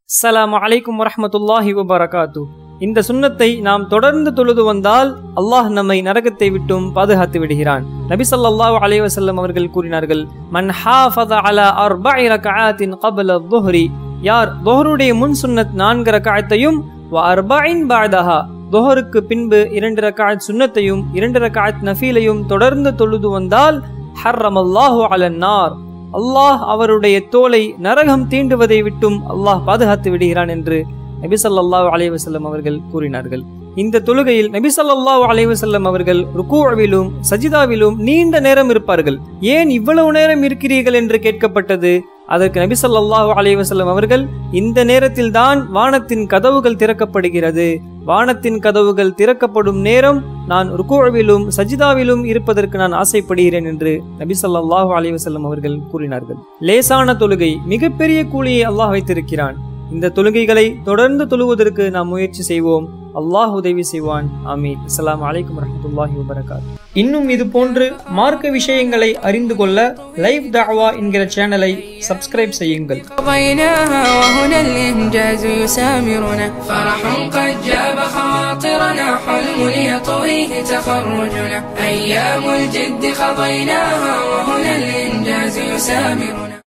அஸ்ஸலாமு அலைக்கும் வரஹ்மத்துல்லாஹி வபரகாத்து இந்த சுன்னத்தை நாம் தொடர்ந்து தொழுது வந்தால் அல்லாஹ் நம்மை நரகத்தை விட்டும் பாதுகாத்து விடுகிறான் நபி ஸல்லல்லாஹு அலைஹி வஸல்லம் அவர்கள் கூறினார்கள் மன் ஹாஃபத அலா அர்பஇ ரக்ஆத்தின் qabla الظهر யார் தொஹருடைய முன் சுன்னத் நான்கு ரக்அத்தையும் வ அர்பஇன் பஅதஹா தொஹருக்கு பின்பு இரண்டு ரக்அத் சுன்னத்தையும் இரண்டு ரக்அத் நஃபீலையும் தொடர்ந்து தொழுது வந்தால் ஹர்ரமல்லாஹு அலன் நார் அல்லாஹ் அவருடைய தோலை நரகம் தீண்டுவதை விட்டும் அல்லாஹ் பாதுகாத்து விடுகிறான் என்று நபி ஸல்லல்லாஹு அலைஹி வஸல்லம் அவர்கள் கூறினார்கள் இந்த தொழுகையில் நபி ஸல்லல்லாஹு அலைஹி வஸல்லம் அவர்கள் ருக்கூவிலும் சஜிதாவிலும் நீண்ட நேரம் இருப்பார்கள் ஏன் இவ்வளவு நேரம் இருக்கிறீர்கள் என்று கேட்கப்பட்டது அதற்கு நபி ஸல்லல்லாஹு அலைஹி வஸல்லம் அவர்கள் இந்த நேரத்தில் தான் வானத்தின் கதவுகள் திறக்கப்படுகிறது வானத்தின் கதவுகள் திறக்கப்படும் நேரம் நான் ருக்கூவிலும் சஜிதாவிலும் இருப்பதற்கு நான் ஆசைப்படுகிறேன் என்று நபி ஸல்லல்லாஹு அலைஹி வஸல்லம் அவர்கள் கூறினார்கள் லேசான தொழுகை மிகப்பெரிய கூலியை அல்லாஹ் வைத்திருக்கிறான் இந்த தொழுகைகளை தொடர்ந்து தொழுவதற்கு நாம் முயற்சி செய்வோம் அல்லாஹ் உதவி செய்வான் ஆமீன் அஸ்ஸலாமு அலைக்கும் வரஹ்மத்துல்லாஹி வபரகாத் இன்னும் இது போன்று மார்க்க விஷயங்களை அறிந்து கொள்ள லைவ் தாவா என்கிற சேனலை சப்ஸ்கிரைப் செய்யுங்கள் قضيناها وهنا الإنجاز يسامرنا فرح قد جاب خواطرنا حلم يطويه تخرجنا أيام الجد قضيناها وهنا الإنجاز يسامرنا